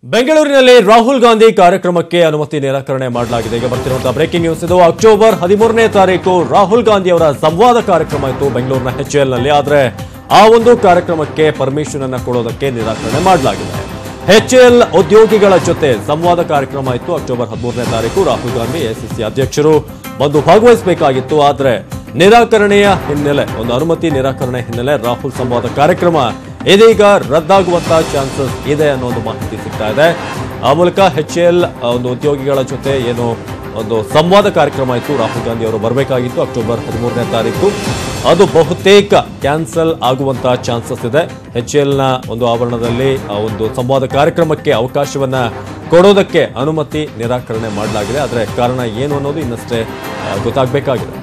ಬೆಂಗಳೂರಿನಲ್ಲಿ ರಾಹುಲ್ ಗಾಂಧಿ ಕಾರ್ಯಕ್ರಮಕ್ಕೆ ಅನುಮತಿ ನಿರಾಕರಣೆ ಮಾಡಲಾಗಿದೆ ಈಗ ಬರ್ತಿರುವಂತಹ ಬ್ರೇಕಿಂಗ್ ನ್ಯೂಸ್ ಇದು ಅಕ್ಟೋಬರ್ ಹದಿಮೂರನೇ ತಾರೀಕು ರಾಹುಲ್ ಗಾಂಧಿ ಅವರ ಸಂವಾದ ಕಾರ್ಯಕ್ರಮ ಇತ್ತು ಬೆಂಗಳೂರಿನ ಎಚ್ ನಲ್ಲಿ ಆದರೆ ಆ ಒಂದು ಕಾರ್ಯಕ್ರಮಕ್ಕೆ ಪರ್ಮಿಷನ್ ಅನ್ನ ಕೊಡೋದಕ್ಕೆ ನಿರಾಕರಣೆ ಮಾಡಲಾಗಿದೆ ಎಚ್ ಎಲ್ ಉದ್ಯೋಗಿಗಳ ಜೊತೆ ಸಂವಾದ ಕಾರ್ಯಕ್ರಮ ಇತ್ತು ಅಕ್ಟೋಬರ್ ಹದಿಮೂರನೇ ತಾರೀಕು ರಾಹುಲ್ ಗಾಂಧಿ ಎಸಿಸಿ ಅಧ್ಯಕ್ಷರು ಬಂದು ಭಾಗವಹಿಸಬೇಕಾಗಿತ್ತು ಆದರೆ ನಿರಾಕರಣೆಯ ಹಿನ್ನೆಲೆ ಒಂದು ಅನುಮತಿ ನಿರಾಕರಣೆ ಹಿನ್ನೆಲೆ ರಾಹುಲ್ ಸಂವಾದ ಕಾರ್ಯಕ್ರಮ ಇದೀಗ ರದ್ದಾಗುವಂತಹ ಚಾನ್ಸಸ್ ಇದೆ ಅನ್ನೋ ಒಂದು ಮಾಹಿತಿ ಸಿಗ್ತಾ ಇದೆ ಆ ಮೂಲಕ ಎಚ್ ಎಲ್ ಒಂದು ಉದ್ಯೋಗಿಗಳ ಜೊತೆ ಏನು ಒಂದು ಸಂವಾದ ಕಾರ್ಯಕ್ರಮ ಇತ್ತು ರಾಹುಲ್ ಗಾಂಧಿ ಅವರು ಬರಬೇಕಾಗಿತ್ತು ಅಕ್ಟೋಬರ್ ಹದಿಮೂರನೇ ತಾರೀಕು ಅದು ಬಹುತೇಕ ಕ್ಯಾನ್ಸಲ್ ಆಗುವಂತಹ ಚಾನ್ಸಸ್ ಇದೆ ಎಚ್ ನ ಒಂದು ಆವರಣದಲ್ಲಿ ಆ ಒಂದು ಸಂವಾದ ಕಾರ್ಯಕ್ರಮಕ್ಕೆ ಅವಕಾಶವನ್ನ ಕೊಡೋದಕ್ಕೆ ಅನುಮತಿ ನಿರಾಕರಣೆ ಮಾಡಲಾಗಿದೆ ಆದರೆ ಕಾರಣ ಏನು ಅನ್ನೋದು ಇನ್ನಷ್ಟೇ ಆ, ಗೊತ್ತಾಗಬೇಕಾಗಿದೆ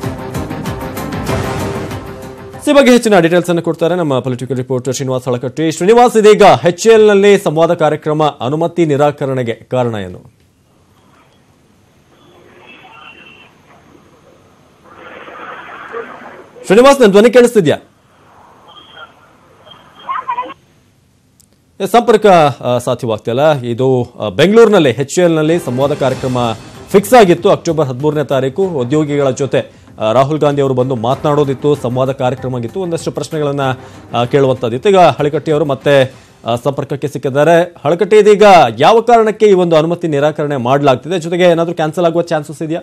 ಈ ಬಗ್ಗೆ ಹೆಚ್ಚಿನ ಡೀಟೇಲ್ಸ್ ಅನ್ನು ಕೊಡ್ತಾರೆ ನಮ್ಮ ಪೊಲಿಟಿಕಲ್ ರಿಪೋರ್ಟರ್ ಶ್ರೀನಿವಾಸ್ ಹಳಕಟ್ಟಿ ಶ್ರೀನಿವಾಸ್ ಇದೀಗ ಎಚ್ ನಲ್ಲಿ ಸಂವಾದ ಕಾರ್ಯಕ್ರಮ ಅನುಮತಿ ನಿರಾಕರಣೆಗೆ ಕಾರಣ ಏನು ಶ್ರೀನಿವಾಸ್ ನನ್ನ ಧ್ವನಿ ಕೇಳಿಸ್ತಿದ್ಯಾ ಏ, ಸಂಪರ್ಕ ಆ, ಸಾಧ್ಯವಾಗ್ತಿಲ್ಲ ಇದು ಆ, ಬೆಂಗಳೂರಿನಲ್ಲಿ ಎಚ್ ನಲ್ಲಿ ಸಂವಾದ ಕಾರ್ಯಕ್ರಮ ಫಿಕ್ಸ್ ಆಗಿತ್ತು ಅಕ್ಟೋಬರ್ ಹದಿಮೂರನೇ ತಾರೀಕು ಉದ್ಯೋಗಿಗಳ ಜೊತೆ ಆ, ರಾಹುಲ್ ಗಾಂಧಿ ಅವರು ಬಂದು ಮಾತನಾಡೋದಿತ್ತು ಸಂವಾದ ಕಾರ್ಯಕ್ರಮ ಆಗಿತ್ತು ಒಂದಷ್ಟು ಪ್ರಶ್ನೆಗಳನ್ನ ಆ, ಕೇಳುವಂತದ್ದಿತ್ತು ಈಗ ಹಳಕಟ್ಟಿ ಅವರು ಮತ್ತೆ ಆ, ಸಂಪರ್ಕಕ್ಕೆ ಸಿಕ್ಕಿದ್ದಾರೆ ಹಳಕಟ್ಟಿ ಇದೀಗ ಯಾವ ಕಾರಣಕ್ಕೆ ಈ ಒಂದು ಅನುಮತಿ ನಿರಾಕರಣೆ ಮಾಡಲಾಗ್ತಿದೆ ಜೊತೆಗೆ ಏನಾದರೂ ಕ್ಯಾನ್ಸಲ್ ಆಗುವ ಚಾನ್ಸಸ್ ಇದೆಯಾ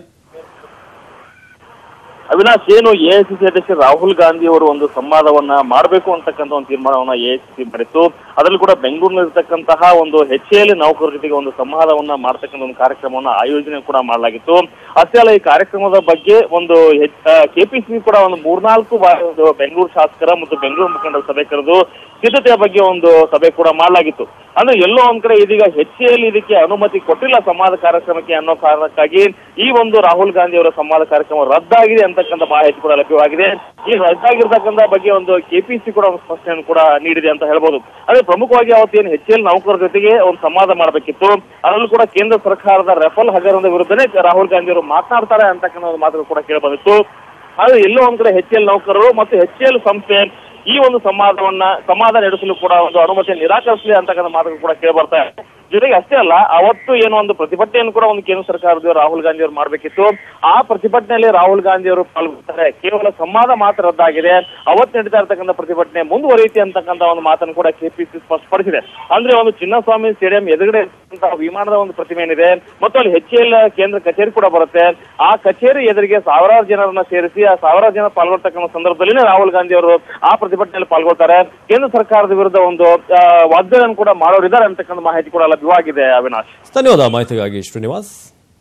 ಅವಿನಾಶ್ ಏನು ಎಐಸಿಸಿ ಅಧ್ಯಕ್ಷ ರಾಹುಲ್ ಗಾಂಧಿ ಅವರು ಒಂದು ಸಂವಾದವನ್ನ ಮಾಡಬೇಕು ಅಂತಕ್ಕಂಥ ಒಂದು ತೀರ್ಮಾನವನ್ನ ಎಐಸಿಸಿ ಮಾಡಿತ್ತು ಅದರಲ್ಲಿ ಕೂಡ ಬೆಂಗಳೂರಿನಲ್ಲಿರ್ತಕ್ಕಂತಹ ಒಂದು ಎಚ್ ಎಲ್ ನೌಕರರ ಜೊತೆಗೆ ಒಂದು ಸಂವಾದವನ್ನ ಮಾಡ್ತಕ್ಕಂಥ ಒಂದು ಕಾರ್ಯಕ್ರಮವನ್ನ ಆಯೋಜನೆ ಕೂಡ ಮಾಡಲಾಗಿತ್ತು ಅಷ್ಟೇ ಅಲ್ಲ ಈ ಕಾರ್ಯಕ್ರಮದ ಬಗ್ಗೆ ಒಂದು ಕೆಪಿಸಿ ಕೂಡ ಒಂದು ಮೂರ್ನಾಲ್ಕು ಬಾರಿ ಒಂದು ಬೆಂಗಳೂರು ಶಾಸಕರ ಮತ್ತು ಬೆಂಗಳೂರು ಮುಖಂಡರ ಸಭೆ ಕರೆದು ಸಿದ್ಧತೆಯ ಬಗ್ಗೆ ಒಂದು ಸಭೆ ಕೂಡ ಮಾಡಲಾಗಿತ್ತು ಅಂದ್ರೆ ಎಲ್ಲೋ ಒಂದ್ ಕಡೆ ಇದೀಗ ಎಚ್ ಎಲ್ ಇದಕ್ಕೆ ಅನುಮತಿ ಕೊಟ್ಟಿಲ್ಲ ಸಂವಾದ ಕಾರ್ಯಕ್ರಮಕ್ಕೆ ಅನ್ನೋ ಕಾರಣಕ್ಕಾಗಿ ಈ ಒಂದು ರಾಹುಲ್ ಗಾಂಧಿ ಅವರ ಸಂವಾದ ಕಾರ್ಯಕ್ರಮ ರದ್ದಾಗಿದೆ ಅಂತಕ್ಕಂಥ ಮಾಹಿತಿ ಕೂಡ ಲಭ್ಯವಾಗಿದೆ ಈ ರದ್ದಾಗಿರ್ತಕ್ಕಂಥ ಬಗ್ಗೆ ಒಂದು ಕೆಪಿಸಿ ಕೂಡ ಒಂದು ಸ್ಪಷ್ಟನೆಯನ್ನು ಕೂಡ ನೀಡಿದೆ ಅಂತ ಹೇಳ್ಬೋದು ಅದೇ ಪ್ರಮುಖವಾಗಿ ಅವತ್ತೇನು ಎಚ್ ಎಲ್ ನೌಕರರ ಜೊತೆಗೆ ಒಂದು ಸಂವಾದ ಮಾಡಬೇಕಿತ್ತು ಅದರಲ್ಲೂ ಕೂಡ ಕೇಂದ್ರ ಸರ್ಕಾರದ ರಫೇಲ್ ಹಗರಣದ ವಿರುದ್ಧನೇ ರಾಹುಲ್ ಗಾಂಧಿ ಅವರು ಮಾತನಾಡ್ತಾರೆ ಅಂತಕ್ಕಂಥ ಒಂದು ಮಾತು ಕೂಡ ಕೇಳಬಂದಿತ್ತು ಆದ್ರೆ ಎಲ್ಲೋ ಒಂದ್ ಕಡೆ ಎಚ್ ಎಲ್ ನೌಕರರು ಮತ್ತು ಎಚ್ ಎಲ್ ಸಂಸ್ಥೆ ಈ ಒಂದು ಸಂವಾದವನ್ನ ಸಂವಾದ ನಡೆಸಲು ಕೂಡ ಒಂದು ಅನುಮತಿ ನಿರಾಕರಿಸಲಿ ಅಂತಕ್ಕಂಥ ಮಾತುಗಳು ಕೂಡ ಕೇಳಿ ಬರ್ತಾ ಇದೆ ಜೊತೆಗೆ ಅಷ್ಟೇ ಅಲ್ಲ ಅವತ್ತು ಏನೋ ಒಂದು ಪ್ರತಿಭಟನೆಯನ್ನು ಕೂಡ ಒಂದು ಕೇಂದ್ರ ಸರ್ಕಾರದವರು ರಾಹುಲ್ ಗಾಂಧಿ ಅವರು ಮಾಡಬೇಕಿತ್ತು ಆ ಪ್ರತಿಭಟನೆಯಲ್ಲಿ ರಾಹುಲ್ ಗಾಂಧಿ ಅವರು ಪಾಲ್ಗೊಳ್ತಾರೆ ಕೇವಲ ಸಂವಾದ ಮಾತ್ರ ರದ್ದಾಗಿದೆ ಅವತ್ತು ನಡೀತಾ ಇರ್ತಕ್ಕಂಥ ಪ್ರತಿಭಟನೆ ಮುಂದುವರಿಯುತ್ತೆ ಅಂತಕ್ಕಂಥ ಒಂದು ಮಾತನ್ನು ಕೂಡ ಕೆಪಿಸಿ ಸ್ಪಷ್ಟಪಡಿಸಿದೆ ಅಂದ್ರೆ ಒಂದು ಚಿನ್ನಸ್ವಾಮಿ ಸ್ಟೇಡಿಯಂ ಎದುರುಗಡೆ ಇರ್ತಕ್ಕಂತಹ ವಿಮಾನದ ಒಂದು ಪ್ರತಿಮೆ ಏನಿದೆ ಮತ್ತು ಅಲ್ಲಿ ಎಚ್ ಎಲ್ ಕೇಂದ್ರ ಕಚೇರಿ ಕೂಡ ಬರುತ್ತೆ ಆ ಕಚೇರಿ ಎದುರಿಗೆ ಸಾವಿರಾರು ಜನರನ್ನ ಸೇರಿಸಿ ಆ ಸಾವಿರಾರು ಜನ ಪಾಲ್ಗೊಳ್ತಕ್ಕಂಥ ಸಂದರ್ಭದಲ್ಲಿ ರಾಹುಲ್ ಗಾಂಧಿ ಅವರು ಆ ಪ್ರತಿಭಟನೆಯಲ್ಲಿ ಪಾಲ್ಗೊಳ್ತಾರೆ ಕೇಂದ್ರ ಸರ್ಕಾರದ ವಿರುದ್ಧ ಒಂದು ಆ, ವಾಗ್ದಾನ ಕೂಡ ಮಾಡೋರಿದ್ದಾರೆ ಅಂತಕ್ಕಂಥ ಮಾಹಿತಿ ಕೂಡ ಲಭ್ಯವಾಗಿದೆ ಅವಿನಾಶ್ ಧನ್ಯವಾದ ಮಾಹಿತಿಗಾಗಿ ಶ್ರೀನಿವಾಸ್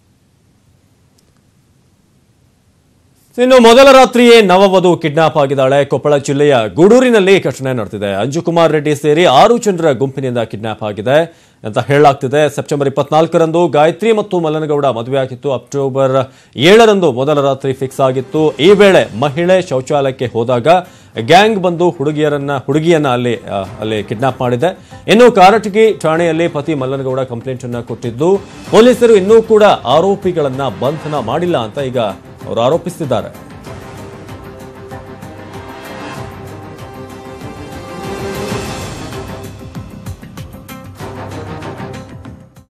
ಇನ್ನು ಮೊದಲ ರಾತ್ರಿಯೇ ನವವಧು ಕಿಡ್ನಾಪ್ ಆಗಿದ್ದಾಳೆ ಕೊಪ್ಪಳ ಜಿಲ್ಲೆಯ ಗೂಡೂರಿನಲ್ಲಿ ಘಟನೆ ನಡೆದಿದೆ ಅಂಜುಕುಮಾರ್ ರೆಡ್ಡಿ ಸೇರಿ ಆರು ಜನರ ಗುಂಪಿನಿಂದ ಕಿಡ್ನಾಪ್ ಆಗಿದೆ ಅಂತ ಹೇಳಲಾಗ್ತಿದೆ ಸೆಪ್ಟೆಂಬರ್ ಇಪ್ಪತ್ನಾಲ್ಕರಂದು ಗಾಯತ್ರಿ ಮತ್ತು ಮಲ್ಲನಗೌಡ ಮದುವೆಯಾಗಿತ್ತು ಅಕ್ಟೋಬರ್ ಏಳರಂದು ಮೊದಲ ರಾತ್ರಿ ಫಿಕ್ಸ್ ಆಗಿತ್ತು ಈ ವೇಳೆ ಮಹಿಳೆ ಶೌಚಾಲಯಕ್ಕೆ ಹೋದಾಗ ಗ್ಯಾಂಗ್ ಬಂದು ಹುಡುಗಿಯರನ್ನ ಹುಡುಗಿಯನ್ನ ಅಲ್ಲಿ ಆ, ಅಲ್ಲಿ ಕಿಡ್ನಾಪ್ ಮಾಡಿದೆ ಇನ್ನು ಕಾರಟಗಿ ಠಾಣೆಯಲ್ಲಿ ಪತಿ ಮಲ್ಲನಗೌಡ ಕಂಪ್ಲೇಂಟ್ ಅನ್ನ ಕೊಟ್ಟಿದ್ದು ಪೊಲೀಸರು ಇನ್ನೂ ಕೂಡ ಆರೋಪಿಗಳನ್ನ ಬಂಧನ ಮಾಡಿಲ್ಲ ಅಂತ ಈಗ ಅವರು ಆರೋಪಿಸಿದ್ದಾರೆ